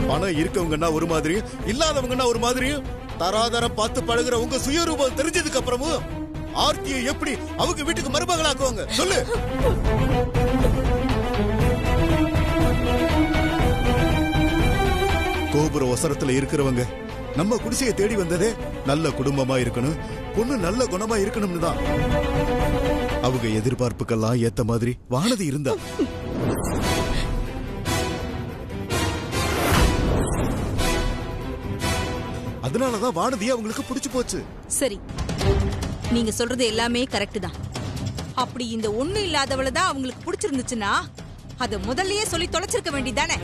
பணம் இருக்கவங்கன்னா ஒரு மாதிரியும் இல்லாதவங்கன்னா ஒரு மாதிரியும் தராதரம் பார்த்து பழகுற உங்க சுயரூபம் தெரிஞ்சதுக்கு அப்புறமும் ஆர்த்தியை எப்படி அவங்க வீட்டுக்கு மருமகளாக்குவாங்க சொல்லு கோபுர ஒசரத்துல இருக்கிறவங்க நம்ம குடிசையை தேடி வந்ததே நல்ல குடும்பமா இருக்கணும் பொண்ணு நல்ல குணமா இருக்கணும்னு தான் அவங்க எதிர்பார்ப்புக்கெல்லாம் ஏத்த மாதிரி வானதி இருந்தா அதனாலதான் வானதி அவங்களுக்கு பிடிச்சு போச்சு சரி நீங்க சொல்றது எல்லாமே கரெக்ட் தான் அப்படி இந்த ஒண்ணு இல்லாதவள தான் அவங்களுக்கு பிடிச்சிருந்துச்சுன்னா அத முதல்லயே சொல்லி தொலைச்சிருக்க வேண்டியதானே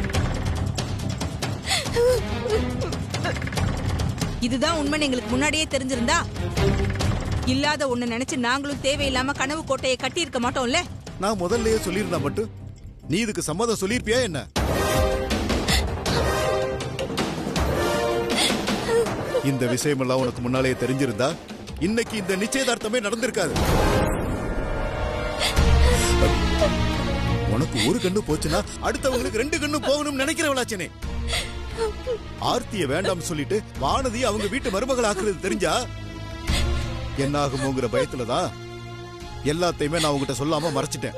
இதுதான் உண்மைன்னு எங்களுக்கு முன்னாடியே தெரிஞ்சிருந்தா இல்லாத ஒண்ணு நினைச்சு நாங்களும் தேவையில்லாம கனவு கோட்டையை கட்டி இருக்க மாட்டோம்ல நான் முதல்லயே சொல்லியிருந்தா மட்டும் நீ இதுக்கு சம்மதம் சொல்லியிருப்பியா என்ன இந்த விஷயமெல்லாம் உனக்கு முன்னாலேயே தெரிஞ்சிருந்தா இன்னைக்கு இந்த நிச்சயதார்த்தமே நடந்திருக்காது உனக்கு ஒரு கண்ணு போச்சுன்னா அடுத்தவங்களுக்கு ரெண்டு கண்ணு போகணும்னு நினைக்கிறவளாச்சனே ஆர்த்திய வேண்டாம் சொல்லிட்டு வானதி அவங்க வீட்டு மருமகள் ஆக்குறது தெரிஞ்சா என்ன ஆகுமோங்கிற பயத்துலதான் எல்லாத்தையுமே நான் உங்ககிட்ட சொல்லாம மறைச்சிட்டேன்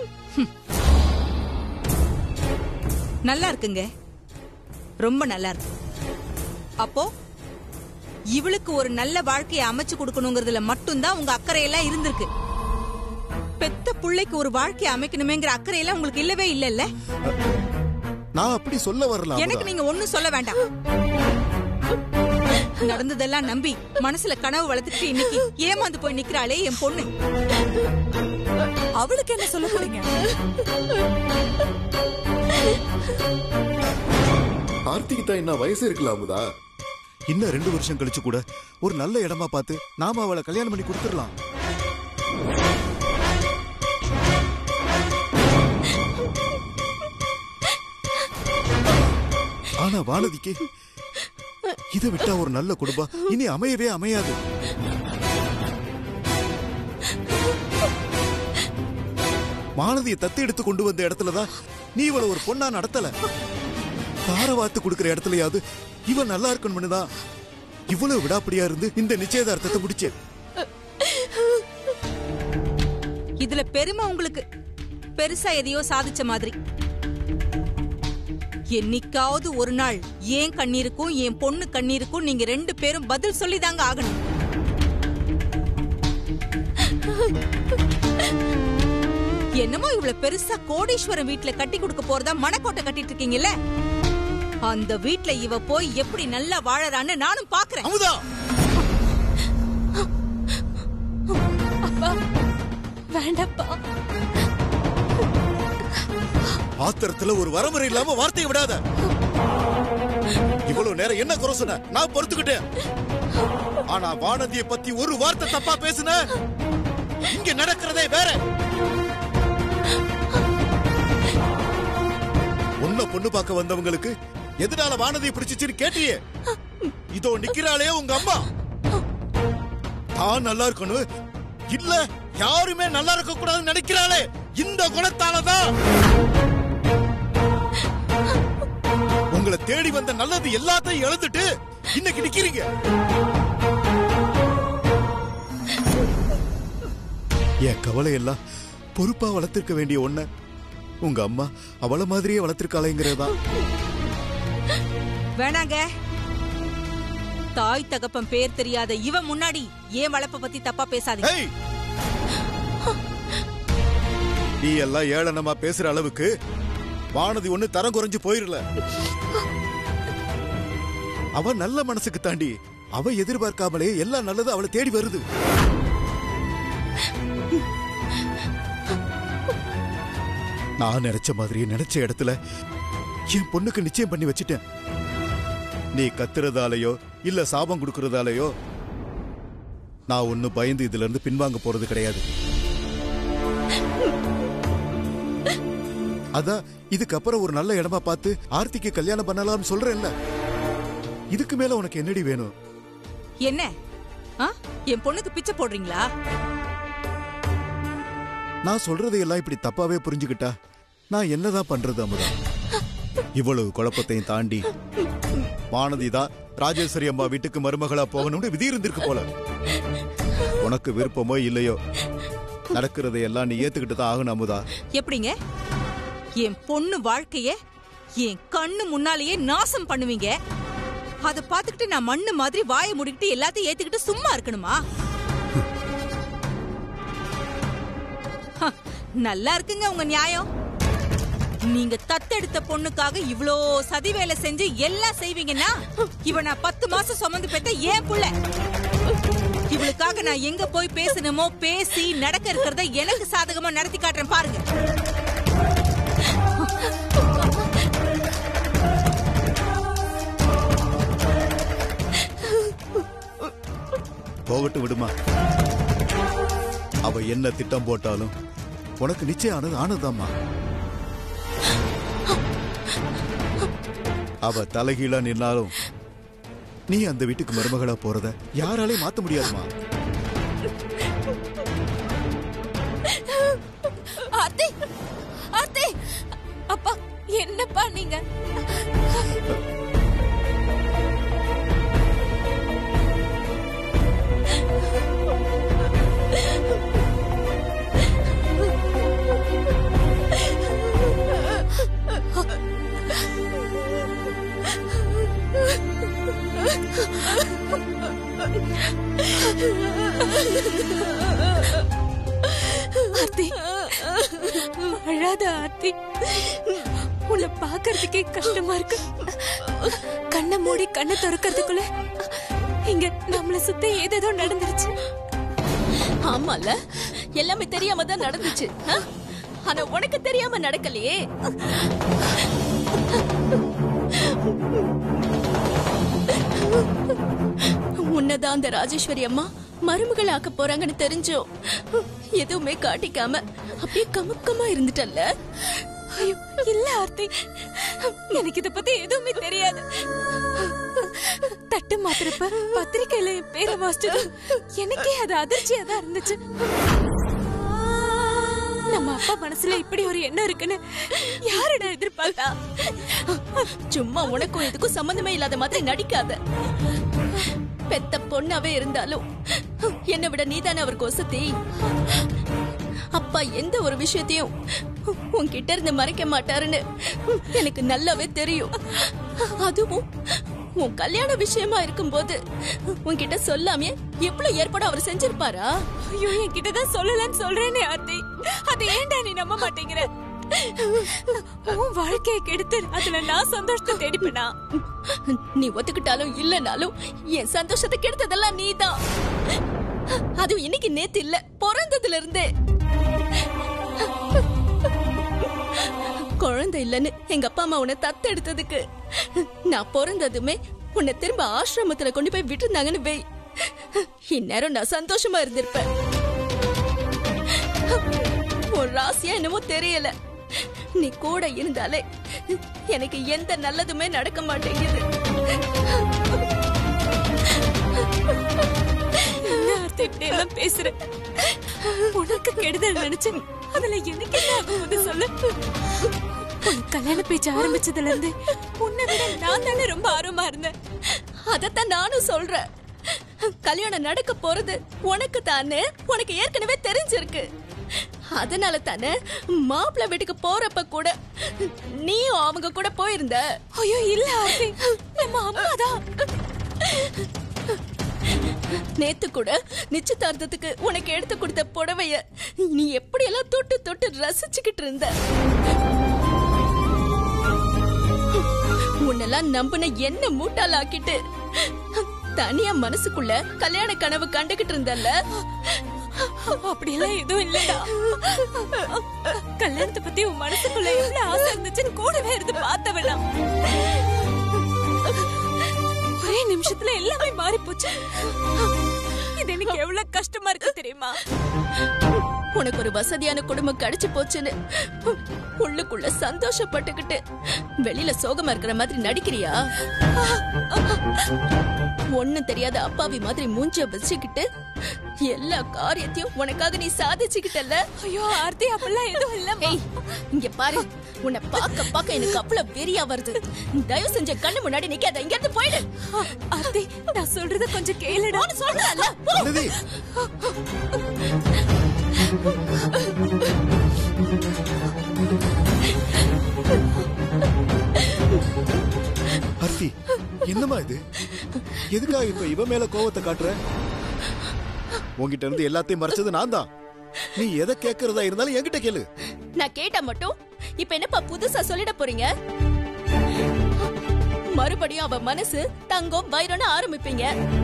நல்லா இருக்குங்க ரொம்ப நல்லா இருக்கு அப்போ இவளுக்கு ஒரு நல்ல வாழ்க்கையை அமைச்சு கொடுக்கணுங்கிறதுல மட்டும்தான் உங்க அக்கறையெல்லாம் இருந்திருக்கு பெத்த புள்ளைக்கு ஒரு வாழ்க்கையை அமைக்கணுமேங்கிற அக்கறையெல்லாம் உங்களுக்கு இல்லவே இல்லல்ல நான் அப்படி சொல்ல வரலாம் எனக்கு நீங்க ஒண்ணும் சொல்ல வேண்டாம் நடந்ததெல்லாம் நம்பி மனசுல கனவு வளர்த்துட்டு இன்னைக்கு ஏமாந்து போய் நிக்கிறாளே என் பொண்ணு அவளுக்கு என்ன சொல்ல போறீங்க கார்த்திக்கு தான் என்ன வயசு இருக்குல்ல அமுதா இன்னும் ரெண்டு வருஷம் கழிச்சு கூட ஒரு நல்ல இடமா பார்த்து நாம அவளை கல்யாணம் பண்ணி கொடுத்துடலாம் ஆனா வானதிக்கு இதை விட்டா ஒரு நல்ல குடும்பம் இனி அமையவே அமையாது மானதியை தத்து எடுத்து கொண்டு வந்த இடத்துலதான் நீ இவளை ஒரு பொண்ணா நடத்தல தார வாத்து கொடுக்கிற இடத்துலயாவது இவன் நல்லா இருக்கணும்னு தான் இவ்வளவு விடாப்படியா இருந்து இந்த நிச்சயதார்த்தத்தை முடிச்சேன் இதுல பெருமை உங்களுக்கு பெருசா எதையோ சாதிச்ச மாதிரி என்னைக்காவது ஒரு நாள் ஏன் கண்ணீருக்கும் என் பொண்ணு கண்ணீருக்கும் நீங்க ரெண்டு பேரும் பதில் சொல்லிதாங்க ஆகணும் என்னமோ இவ்வளவு பெருசா கோடீஸ்வரன் வீட்ல கட்டி கொடுக்க போறதா மனக்கோட்டை கட்டிட்டு இருக்கீங்கல்ல அந்த வீட்ல இவ போய் எப்படி நல்லா வாழறான்னு நானும் பாக்குறேன் அமுதா வேண்டாப்பா ஆத்திரத்துல ஒரு வரமுறை இல்லாம வார்த்தையை விடாத இவ்வளவு நேரம் என்ன குறை சொன்ன நான் பொறுத்துக்கிட்டேன் ஆனா வானதியை பத்தி ஒரு வார்த்தை தப்பா பேசுன இங்க நடக்கிறதே வேற உன்ன பொண்ணு பார்க்க வந்தவங்களுக்கு எதனால வானதியை பிடிச்சிச்சுன்னு கேட்டியே இதோ நிக்கிறாளே உங்க அம்மா தான் நல்லா இருக்கணும் இல்ல யாருமே நல்லா இருக்க கூடாதுன்னு நினைக்கிறாளே இந்த குணத்தாலதான் உங்களை தேடி வந்த நல்லது எல்லாத்தையும் இழந்துட்டு இன்னைக்கு நிக்கிறீங்க என் கவலை எல்லாம் பொறுப்பா வளர்த்திருக்க வேண்டிய ஒண்ண உங்க அம்மா அவள மாதிரியே வளர்த்திருக்காளேங்கிறதா வேணாங்க தாய் தகப்பன் பேர் தெரியாத இவ முன்னாடி ஏன் வளப்ப பத்தி தப்பா பேசாதீங்க ஹேய் நீ எல்லாம் ஏளனமா பேசுற அளவுக்கு வானதி ஒண்ணு தரம் குறைஞ்சு போயிரல அவ நல்ல மனசுக்கு தாண்டி அவ எதிர்பார்க்காமலே எல்லாம் நல்லது அவளை தேடி வருது நான் நினைச்ச மாதிரி நினைச்ச இடத்துல என் பொண்ணுக்கு நிச்சயம் பண்ணி வச்சிட்டேன் நீ கத்துறதாலயோ இல்ல சாபம் கொடுக்கறதாலயோ நான் ஒண்ணு பயந்து இதுல இருந்து பின்வாங்க போறது கிடையாது அதான் இதுக்கப்புறம் ஒரு நல்ல இடமா பார்த்து ஆர்த்திக்கு கல்யாணம் பண்ணலாம்னு சொல்றேன்ல இதுக்கு மேல உனக்கு என்னடி வேணும் என்ன ஆ? என் பொண்ணுக்கு பிச்சை போடுறீங்களா நான் சொல்றதையெல்லாம் இப்படி தப்பாவே புரிஞ்சுக்கிட்டா நான் என்னதான் பண்றது அமுதா இவ்வளவு குழப்பத்தையும் தாண்டி வானதி தான் ராஜேஸ்வரி அம்மா வீட்டுக்கு மருமகளா போகணும்னு விதி இருந்திருக்கு போல உனக்கு விருப்பமோ இல்லையோ நடக்கிறதை எல்லாம் நீ ஏத்துக்கிட்டு தான் ஆகணும் அமுதா எப்படிங்க என் பொண்ணு வாழ்க்கைய என் கண்ணு முன்னாலேயே நாசம் பண்ணுவீங்க அத பாத்துக்கிட்டு நான் மண்ணு மாதிரி வாயை மூடிக்கிட்டு எல்லாத்தையும் ஏத்துக்கிட்டு சும்மா இருக்கணுமா ஹ, நல்லா இருக்குங்க உங்க நியாயம் நீங்க தத்தெடுத்த பொண்ணுக்காக இவ்ளோ சதி வேலை செஞ்சு எல்லாம் செய்வீங்கன்னா இவ நான் பத்து மாசம் சுமந்து பெத்த ஏன் புள்ள இவளுக்காக நான் எங்க போய் பேசணுமோ பேசி நடக்க இருக்கிறத எனக்கு சாதகமா நடத்தி காட்டுறேன் பாருங்க போகட்டும் விடுமா அவ என்ன திட்டம் போட்டாலும் உனக்கு நிச்சயம் ஆனது ஆனதாம்மா அவ தலைகீழா நின்னாலும் நீ அந்த வீட்டுக்கு மருமகளா போறத யாராலையும் மாத்த முடியாதுமா அத்தை அத்தை அப்பா என்னப்பா நீங்க ஆர்த்தி அழாத ஆர்த்தி உன்னை பாக்குறதுக்கே கஷ்டமா இருக்கு கண்ணை மூடி கண்ணை திறக்கிறதுக்குள்ள இங்க நம்மள சுத்தி ஏதேதோ நடந்துருச்சு ஆமால எல்லாமே தெரியாம தான் நடந்துச்சு ஆ? ஆனா உனக்கு தெரியாம நடக்கலையே உன்னதான் அந்த ராஜேஸ்வரி அம்மா மருமகள் ஆக்க போறாங்கன்னு தெரிஞ்சோ எதுவுமே காட்டிக்காம அப்படியே கமுக்கமா இருந்துட்டல்ல ஐயோ இல்ல ஆர்த்தி எனக்கு இத பத்தி எதுவுமே தெரியாது தட்டு மாத்திரப்ப பத்திரிக்கையில என் பேரை வாசிச்சது எனக்கே அது அதிர்ச்சியா தான் இருந்துச்சு நம்ம அப்பா மனசுல இப்படி ஒரு எண்ணம் இருக்குன்னு யாரிடம் எதிர்பார்த்தா சும்மா உனக்கும் இதுக்கும் சம்பந்தமே இல்லாத மாதிரி நடிக்காத பெத்த பொண்ணாவே இருந்தாலும் என்னை விட நீதானே அவருக்கு ஒசத்தி அப்பா எந்த ஒரு விஷயத்தையும் உன்கிட்ட இருந்து மறைக்க மாட்டாருன்னு எனக்கு நல்லாவே தெரியும் அதுவும் உன் கல்யாண விஷயமா இருக்கும்போது உன்கிட்ட சொல்லாமே எவ்வளவு ஏற்பாடு அவர் செஞ்சிருப்பாரா ஐயோ என்கிட்ட தான் சொல்லலன்னு சொல்றேனே ஆர்த்தி அதை ஏன்டா நீ நம்ப மாட்டேங்கிற உன் வாழ்க்கையை கெடுத்து அதுல நான் சந்தோஷத்தை தேடிப்பேனா நீ ஒத்துக்கிட்டாலும் இல்லனாலும் என் சந்தோஷத்தை கெடுத்ததெல்லாம் நீதான் அதுவும் இன்னைக்கு நேத்து இல்ல பிறந்ததுல இருந்தே குழந்தை இல்லைன்னு எங்க அப்பா அம்மா உன்னை தத்து எடுத்ததுக்கு நான் பிறந்ததுமே உன்னை திரும்ப ஆசிரமத்துல கொண்டு போய் விட்டுருந்தாங்கன்னு வை இந்நேரம் நான் சந்தோஷமா இருந்திருப்பேன் உன் ராசியா என்னமோ தெரியல நீ கூட இருந்தாலே எனக்கு எந்த நல்லதுமே நடக்க மாட்டேங்குது என்ன ஆர்த்தி இப்படி எல்லாம் பேசுற உனக்கு கெடுதல் நினைச்சு அதுல எனக்கு என்ன ஆகுது சொல்லு உன் கல்யாண பேச்சு ஆரம்பிச்சதுல இருந்து உன்னை விட நான் தானே ரொம்ப ஆர்வமா இருந்தேன் அதத்தான் நானும் சொல்றேன் கல்யாணம் நடக்க போறது உனக்கு தானே உனக்கு ஏற்கனவே தெரிஞ்சிருக்கு அதனால தானே மாப்பிள்ளை வீட்டுக்கு போறப்ப கூட நீயும் அவங்க கூட போயிருந்த ஐயோ இல்ல ஆர்த்தி நம்ம அம்மா தான் நேத்து கூட நிச்சயதார்த்தத்துக்கு உனக்கு எடுத்து கொடுத்த புடவைய நீ எப்படியெல்லாம் தொட்டு தொட்டு ரசிச்சுக்கிட்டு இருந்த உன்னெல்லாம் நம்பின என்ன மூட்டாளாக்கிட்டு தனியா மனசுக்குள்ள கல்யாண கனவு கண்டுகிட்டு இருந்தல்ல அப்படியெல்லாம் எதுவும் இல்லடா கல்யாணத்தை பத்தி உன் மனசுக்குள்ள எவ்வளவு ஆசை இருந்துச்சுன்னு கூடவே இருந்து பார்த்தவனா ஒரே நிமிஷத்துல எல்லாமே மாறி போச்சு இது எனக்கு எவ்வளவு கஷ்டமா இருக்கு தெரியுமா உனக்கு ஒரு வசதியான குடும்பம் கிடைச்சு போச்சுன்னு உள்ளுக்குள்ள சந்தோஷப்பட்டுக்கிட்டு வெளியில சோகமா இருக்கிற மாதிரி நடிக்கிறியா ஒண்ணும் தெரியாத அப்பாவி மாதிரி மூஞ்சிய வச்சுக்கிட்டு எல்லா காரியத்தையும் உனக்காக நீ சாதிச்சுக்கிட்டல ஐயோ ஆர்த்தி அப்படிலாம் எதுவும் இல்ல ஏய் இங்க பாரு உன்னை பார்க்க பார்க்க எனக்கு அவ்வளவு வெறியா வருது தயவு செஞ்ச கண்ணு முன்னாடி நிக்காத இங்க இருந்து போயிடு ஆர்த்தி நான் சொல்றத கொஞ்சம் கேளுடா சொல்றல அனதி ஆர்த்தி என்னம்மா இது எதுக்காக இப்ப இவ மேல கோவத்தை காட்டுற உன்கிட்ட இருந்து எல்லாத்தையும் மறைச்சது நான் தான் நீ எதை கேக்குறதா இருந்தாலும் என்கிட்ட கேளு நான் கேட்டா மட்டும் இப்ப என்னப்பா புதுசா சொல்லிட போறீங்க மறுபடியும் அவ மனசு தங்கம் வைரம்னு ஆரம்பிப்பீங்க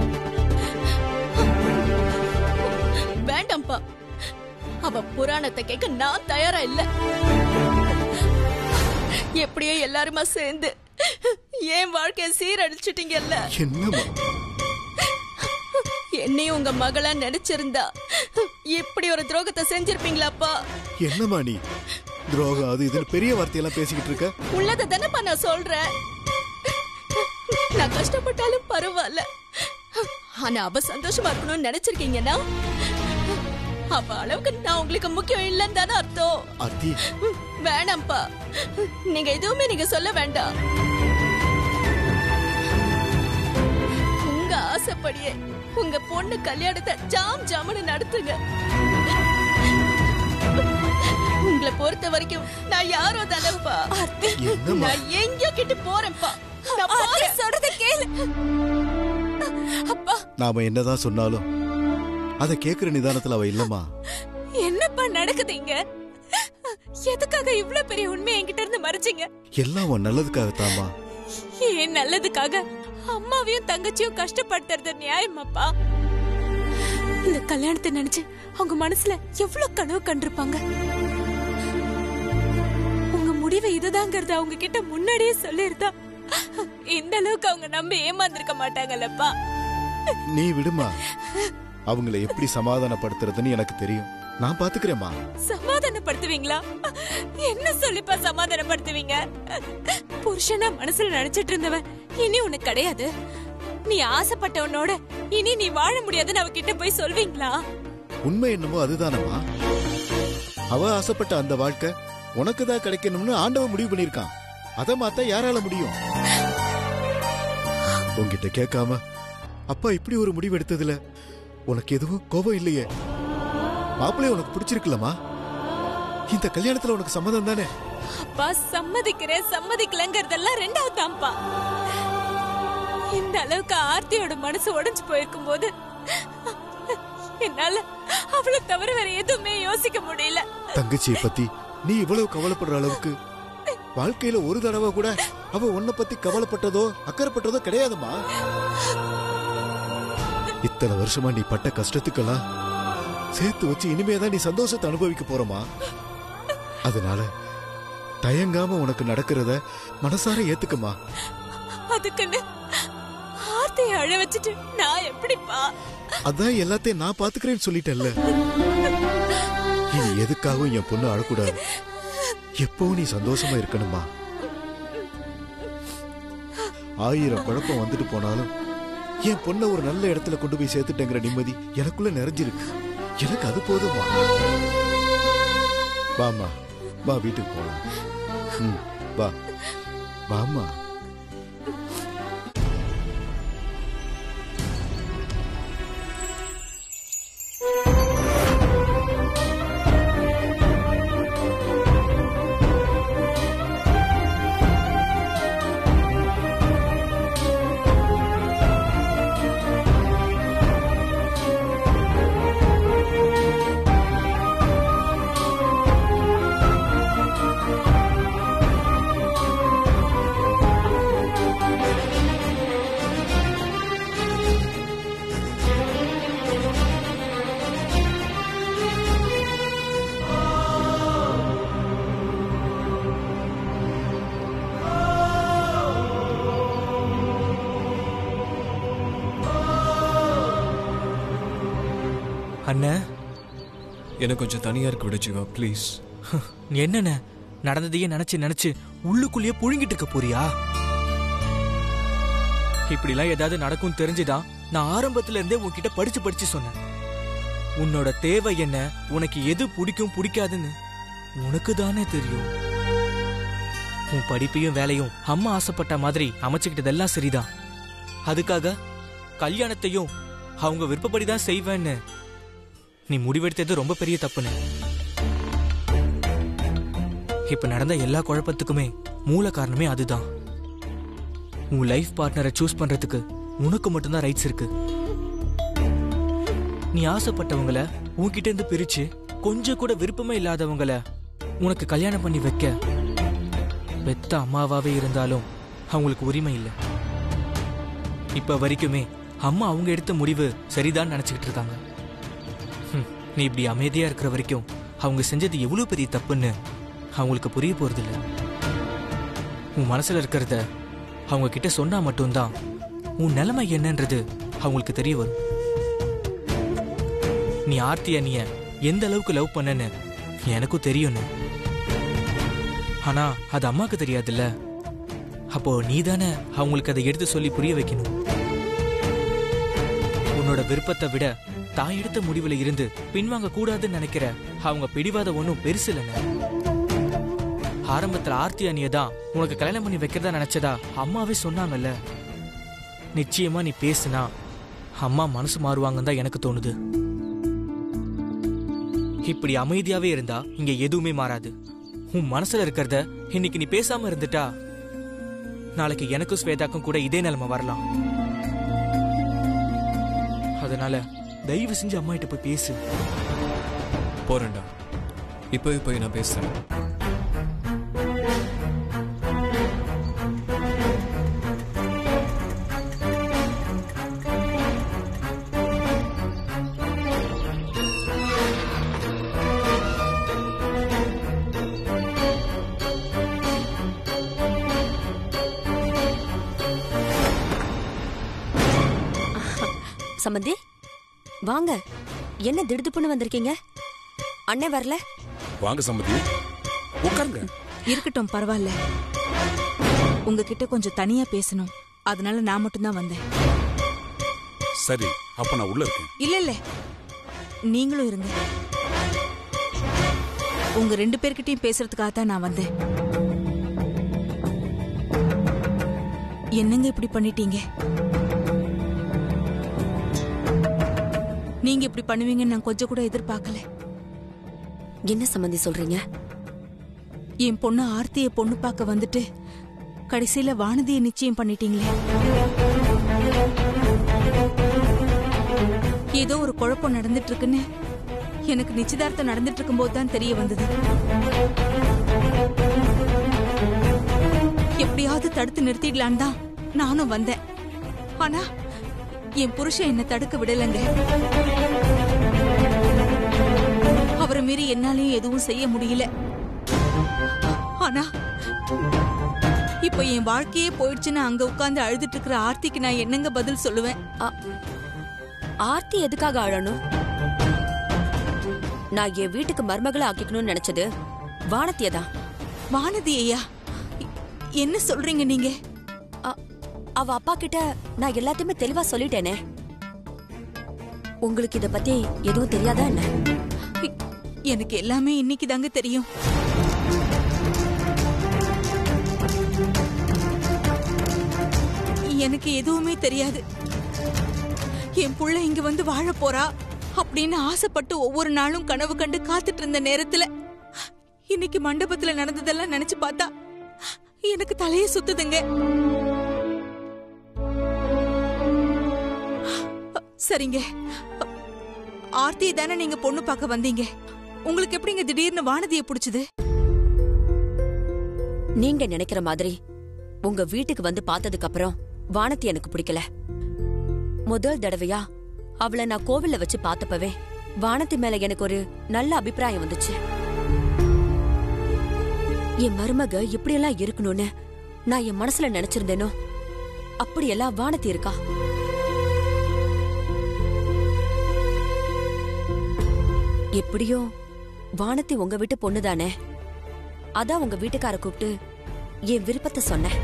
வேண்டாம்ப்பா அவ புராணத்தை கேட்க நான் தயாரா இல்ல எப்படியோ எல்லாருமா சேர்ந்து என் வாழ்க்கைய சீரழிச்சிட்டீங்கல்ல என்னம்மா என்னையும் உங்க மகளா நினைச்சிருந்தா இப்படி ஒரு துரோகத்தை செஞ்சிருப்பீங்களாப்பா என்னம்மா நீ துரோகம் அது இதுன்னு பெரிய வார்த்தையெல்லாம் பேசிக்கிட்டு இருக்க உள்ளத தானப்பா நான் சொல்றேன் நான் கஷ்டப்பட்டாலும் பரவாயில்ல ஆனா அவ சந்தோஷமா இருக்கணும்னு நினைச்சிருக்கீங்கன்னா அவ அளவுக்கு நான் உங்களுக்கு முக்கியம் இல்லைன்னு தானே அர்த்தம் ஆர்த்தி வேணாம்ப்பா நீங்க எதுவுமே நீங்க சொல்ல வேண்டாம் உங்க ஆசைப்படியே உங்க பொண்ணு கல்யாணத்தை ஜாம் ஜாமுன்னு நடத்துங்க உங்களை பொறுத்த வரைக்கும் நான் யாரோ தானேப்பா என்னம்மா நான் எங்கேயோ கிட்ட போறேன்ப்பா நான் போறேன் சொல்றத கேளு அப்பா நாம என்னதான் சொன்னாலும் அத கேக்குற நிதானத்துல அவ இல்லம்மா என்னப்பா நடக்குது இங்க எதுக்காக இவ்ளோ பெரிய உண்மை என்கிட்ட இருந்து மறைச்சீங்க எல்லாம் உன் நல்லதுக்காகத்தாம்மா ஏன் நல்லதுக்காக அம்மாவையும் தங்கச்சியும் கஷ்டப்படுத்துறது நியாயமாப்பா இந்த கல்யாணத்தை நினைச்சு அவங்க மனசுல எவ்வளவு கனவு கண்டிருப்பாங்க உங்க முடிவு இதுதாங்கிறத அவங்க கிட்ட முன்னாடியே சொல்லிருந்தா இந்த அளவுக்கு அவங்க நம்பி ஏமாந்திருக்க மாட்டாங்கல்லப்பா நீ விடுமா அவங்கள எப்படி சமாதானப்படுத்துறதுன்னு எனக்கு தெரியும் நான் பாத்துக்கிறேம்மா சமாதானப்படுத்துவீங்களா என்ன சொல்லிப்பா சமாதானப்படுத்துவீங்க புருஷனா மனசுல நினைச்சிட்டு இருந்தவன் இனி உனக்கு கிடையாது நீ ஆசைப்பட்டவனோட இனி நீ வாழ முடியாதுன்னு அவகிட்ட போய் சொல்வீங்களா உண்மை என்னமோ அதுதானம்மா அவ ஆசைப்பட்ட அந்த வாழ்க்கை உனக்கு தான் கிடைக்கணும்னு ஆண்டவன் முடிவு பண்ணிருக்கான் அத மாத்த யாரால முடியும் உன்கிட்ட கேட்காம அப்பா இப்படி ஒரு முடிவு எடுத்ததுல உனக்கு எதுவும் கோபம் இல்லையே மாப்பிள்ளைய உனக்கு பிடிச்சிருக்கலமா இந்த கல்யாணத்துல உனக்கு சம்மதம் தானே அப்பா சம்மதிக்கிறேன் சம்மதிக்கலங்கிறதெல்லாம் ரெண்டாவது தான்ப்பா இந்த அளவுக்கு ஆர்த்தியோட மனசு உடைஞ்சு போயிருக்கும் போது என்னால அவளை தவிர வேற எதுவுமே யோசிக்க முடியல தங்கச்சியை பத்தி நீ இவ்வளவு கவலைப்படுற அளவுக்கு வாழ்க்கையில ஒரு தடவை கூட அவ உன்னை பத்தி கவலைப்பட்டதோ அக்கறைப்பட்டதோ கிடையாதுமா இத்தனை வருஷமா நீ பட்ட கஷ்டத்துக்கெல்லாம் சேர்த்து வச்சு இனிமேதான் நீ சந்தோஷத்தை அனுபவிக்க போறமா அதனால தயங்காம உனக்கு நடக்கிறத மனசார ஏத்துக்கமா அதுக்குன்னு ஆர்த்தியை அழ வச்சுட்டு நான் எப்படிப்பா அதான் எல்லாத்தையும் நான் பாத்துக்கிறேன்னு சொல்லிட்டேன்ல இனி எதுக்காகவும் என் பொண்ணு அழக்கூடாது எப்பவும் நீ சந்தோஷமா இருக்கணுமா ஆயிரம் குழப்பம் வந்துட்டு போனாலும் என் பொண்ண ஒரு நல்ல இடத்துல கொண்டு போய் சேர்த்துட்டேங்கிற நிம்மதி எனக்குள்ள நிறைஞ்சிருக்கு எனக்கு அது போதுமா வாமா வா வீட்டுக்கு போலாம் ம், வா வாமா அண்ணே எனக்கு கொஞ்சம் தனியா இருக்க விடு ஜீவா ப்ளீஸ் நீ என்னென்ன நடந்ததையே நினைச்சு நினைச்சு உள்ளுக்குள்ளேயே புழுங்கிட்டு இருக்க போறியா இப்படிலாம் ஏதாவது நடக்கும் தெரிஞ்சுதான் நான் ஆரம்பத்துல இருந்தே உன்கிட்ட படிச்சு படிச்சு சொன்னேன் உன்னோட தேவை என்ன உனக்கு எது பிடிக்கும் பிடிக்காதுன்னு உனக்கு தானே தெரியும் உன் படிப்பையும் வேலையும் அம்மா ஆசைப்பட்ட மாதிரி அமைச்சுக்கிட்டதெல்லாம் சரிதான் அதுக்காக கல்யாணத்தையும் அவங்க விருப்பப்படி தான் செய்வேன்னு நீ முடிவெடுத்தது ரொம்ப பெரிய தப்புன்னு இப்ப நடந்த எல்லா குழப்பத்துக்குமே மூல காரணமே அதுதான் உன் லைஃப் பார்ட்னரை சூஸ் பண்றதுக்கு உனக்கு மட்டும்தான் ரைட்ஸ் இருக்கு நீ ஆசைப்பட்டவங்கள உன்கிட்ட இருந்து பிரிச்சு கொஞ்சம் கூட விருப்பமே இல்லாதவங்கள உனக்கு கல்யாணம் பண்ணி வைக்க பெத்த அம்மாவாவே இருந்தாலும் அவங்களுக்கு உரிமை இல்லை இப்ப வரைக்குமே அம்மா அவங்க எடுத்த முடிவு சரிதான் நினைச்சுக்கிட்டு இருக்காங்க ஹம், நீ இப்படி அமைதியா இருக்கிற வரைக்கும் அவங்க செஞ்சது எவ்வளவு பெரிய தப்புன்னு அவங்களுக்கு புரிய போறதில்ல உன் மனசுல இருக்கிறத அவங்க கிட்ட சொன்னா மட்டும்தான் உன் நிலைமை என்னன்றது அவங்களுக்கு தெரிய வரும் நீ ஆர்த்தி அண்ணிய எந்த அளவுக்கு லவ் பண்ணன்னு எனக்கும் தெரியும்னு ஆனா அது அம்மாக்கு தெரியாதுல்ல அப்போ நீ தானே அவங்களுக்கு அதை எடுத்து சொல்லி புரிய வைக்கணும் உன்னோட விருப்பத்தை விட தான் எடுத்த முடிவுல இருந்து பின்வாங்க கூடாதுன்னு நினைக்கிற அவங்க பிடிவாத ஒன்றும் பெருசு இல்லைன்னு ஆரம்பத்துல ஆர்த்தி அண்ணிய தான் உனக்கு கல்யாணம் பண்ணி வைக்கிறதா நினைச்சதா அம்மாவே சொன்னாங்கல்ல நிச்சயமா நீ பேசுனா அம்மா மனசு மாறுவாங்கன்னு தான் எனக்கு தோணுது இப்படி அமைதியாவே இருந்தா இங்க எதுவுமே மாறாது உன் மனசுல இருக்கிறத இன்னைக்கு நீ பேசாம இருந்துட்டா நாளைக்கு எனக்கும் ஸ்வேதாக்கும் கூட இதே நிலைமை வரலாம் அதனால தயவு செஞ்சு அம்மா கிட்ட போய் பேசு போறேன்டா இப்போ போய் நான் பேசுறேன் சம்மந்தி வாங்க என்ன திடுதுப்புன்னு வந்திருக்கீங்க அண்ணன் வரல வாங்க சம்மதி உட்காருங்க இருக்கட்டும் பரவாயில்ல உங்ககிட்ட கொஞ்சம் தனியா பேசணும் அதனால நான் மட்டும்தான் வந்தேன் சரி அப்ப நான் உள்ள இருக்கேன் இல்ல இல்ல நீங்களும் இருங்க உங்க ரெண்டு பேர்கிட்டயும் பேசுறதுக்காக தான் நான் வந்தேன் என்னங்க இப்படி பண்ணிட்டீங்க நீங்க இப்படி பண்ணுவீங்கன்னு நான் கொஞ்சம் கூட எதிர்பார்க்கல என்ன சம்மந்தி சொல்றீங்க என் பொண்ணு ஆர்த்திய பொண்ணு பார்க்க வந்துட்டு கடைசியில வானதியை நிச்சயம் பண்ணிட்டீங்களே ஏதோ ஒரு குழப்பம் நடந்துட்டு இருக்குன்னு எனக்கு நிச்சயதார்த்தம் நடந்துட்டு இருக்கும்போது தான் தெரிய வந்தது எப்படியாவது தடுத்து நிறுத்திடலான்னு தான் நானும் வந்தேன் ஆனா என் புருஷன் என்ன தடுக்க விடலைங்க அவரை மீறி என்னாலையும் எதுவும் செய்ய முடியல ஆனா இப்ப என் வாழ்க்கையே போயிடுச்சுன்னு அங்க உட்கார்ந்து அழுதுட்டு இருக்கிற ஆர்த்திக்கு நான் என்னங்க பதில் சொல்லுவேன் ஆ- ஆர்த்தி எதுக்காக அழணும் நான் என் வீட்டுக்கு மருமகளை ஆக்கிக்கணும்னு நினைச்சது வானத்திய தான் வானதி ஐயா என்ன சொல்றீங்க நீங்க அவ அப்பா கிட்ட நான் எல்லாத்தையுமே தெளிவா சொல்லிட்டேனே உங்களுக்கு இத பத்தி எதுவும் தெரியாதா என்ன எனக்கு எல்லாமே இன்னைக்கு தாங்க தெரியும் எனக்கு எதுவுமே தெரியாது என் புள்ள இங்க வந்து வாழ போறா அப்படின்னு ஆசைப்பட்டு ஒவ்வொரு நாளும் கனவு கண்டு காத்துட்டு இருந்த நேரத்துல இன்னைக்கு மண்டபத்துல நடந்ததெல்லாம் நினைச்சு பார்த்தா எனக்கு தலையே சுத்துதுங்க சரிங்க ஆர்த்தியை தானே நீங்க பொண்ணு பார்க்க வந்தீங்க உங்களுக்கு எப்படிங்க திடீர்னு வானதியை பிடிச்சது நீங்க நினைக்கிற மாதிரி உங்க வீட்டுக்கு வந்து பார்த்ததுக்கு அப்புறம் வானத்தி எனக்கு பிடிக்கல முதல் தடவையா அவளை நான் கோவில்ல வச்சு பார்த்தப்பவே வானத்தி மேல எனக்கு ஒரு நல்ல அபிப்பிராயம் வந்துச்சு என் மருமக இப்படியெல்லாம் இருக்கணும்னு நான் என் மனசுல நினைச்சிருந்தேனோ அப்படியெல்லாம் வானத்தி இருக்கா எப்படியோ வானத்தி உங்க வீட்டு பொண்ணுதானே அதான் உங்க வீட்டுக்கார கூப்பிட்டு என் விருப்பத்தை சொன்னேன்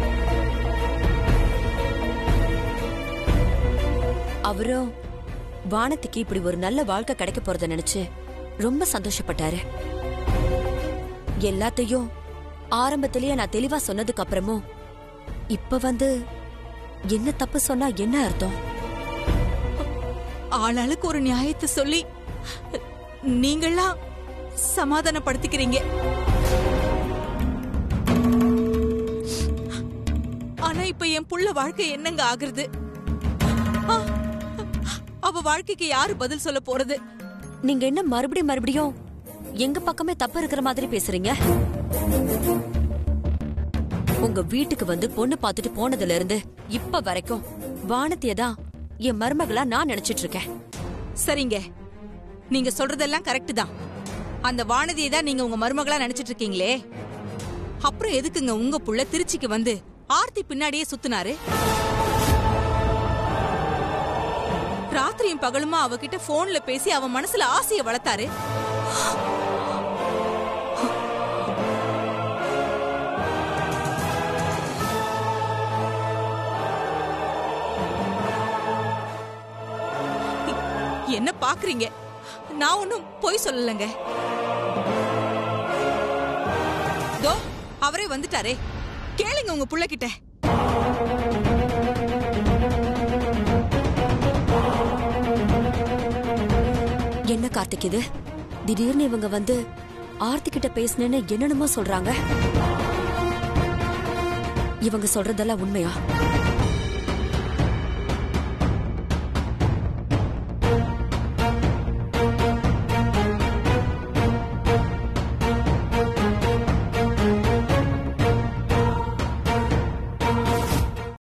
அவரும் வானத்திக்கு இப்படி ஒரு நல்ல வாழ்க்கை கிடைக்க போறத நினைச்சு ரொம்ப சந்தோஷப்பட்டாரு எல்லாத்தையும் ஆரம்பத்திலேயே நான் தெளிவா சொன்னதுக்கு அப்புறமும் இப்ப வந்து என்ன தப்பு சொன்னா என்ன அர்த்தம் ஆளாளுக்கு ஒரு நியாயத்தை சொல்லி நீங்களாம் சமாதானப்படுத்திக்கிறீங்க ஆனா இப்ப என் புள்ள வாழ்க்கை என்னங்க ஆகுறது ஆ, அவ வாழ்க்கைக்கு யாரு பதில் சொல்ல போறது நீங்க என்ன மறுபடியும் மறுபடியும் எங்க பக்கமே தப்பு இருக்கிற மாதிரி பேசுறீங்க உங்க வீட்டுக்கு வந்து பொண்ணு பார்த்துட்டு போனதுல இருந்து இப்ப வரைக்கும் வானத்திய தான் என் மருமகளா நான் நினைச்சிட்டு இருக்கேன் சரிங்க நீங்க சொல்றதெல்லாம் கரெக்ட் தான் அந்த வானதியை தான் நீங்க உங்க மருமகளா நினைச்சிட்டு இருக்கீங்களே அப்புறம் எதுக்குங்க உங்க புள்ள திருச்சிக்கு வந்து ஆர்த்தி பின்னாடியே சுத்துனாரு ராத்திரியும் பகலுமா அவகிட்ட போன்ல பேசி அவ மனசுல ஆசைய வளர்த்தாரு என்ன பாக்குறீங்க நான் ஒன்னும் பொய் சொல்லலங்க தோ அவரே வந்துட்டாரே கேளுங்க உங்க புள்ள கிட்ட என்ன கார்த்திக் இது திடீர்னு இவங்க வந்து ஆர்த்தி கிட்ட பேசுனேன்னு என்னென்னமோ சொல்றாங்க இவங்க சொல்றதெல்லாம் உண்மையா